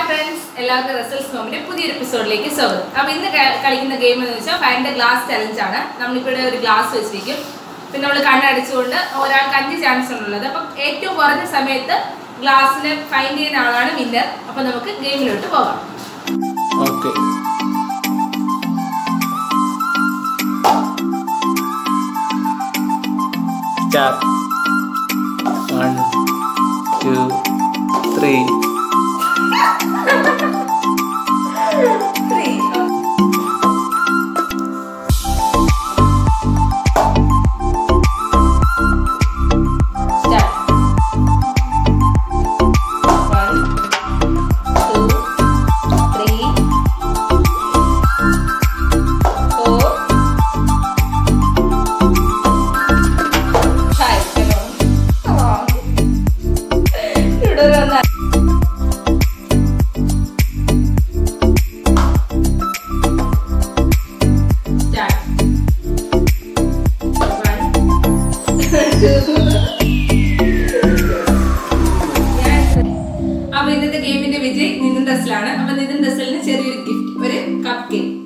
Friends എല്ലാവർക്കും results നോമിന്റെ പുതിയൊരു എപ്പിസോഡിലേക്ക് സ്വാഗതം അപ്പൊ ഇന്ന് ക- കളിക്കുന്ന ഗെയിം എന്ന് വെച്ചാൽ ഫൈൻഡ് ഗ്ലാസ് ചലഞ്ച് ആണ് നമ്മളിപ്പോൾ ഇവിടെ ഒരു ഗ്ലാസ് വെച്ചിരിക്കും പിന്നെ നമ്മൾ കണ്ണടച്ചുകൊണ്ട് ഒരാൾക്ക് അഞ്ച് ചാൻസ് ഉള്ളത് അപ്പം ഏറ്റവും കുറഞ്ഞ സമയത്ത് ഗ്ലാസ്സിനെ ഫൈൻഡ് ചെയ്യുന്ന ആളാണ് വിന്നർ അപ്പൊ നമുക്ക് ഗെയിമിലോട്ട് പോകാം okay start one two three Start. One, two, three, four, five. Come on. ഇവിടെ ഒരു ഒന്ന്. Start. One, two, അപ്പൊ ഇന്നത്തെ ഗെയിമിന്റെ വിജയ് നിതിൻ ഡസലാണ് അപ്പൊ നിതിൻ ഡസലിന് ചെറിയൊരു ഗിഫ്റ്റ് ഒരു കപ്പ് കേക്ക്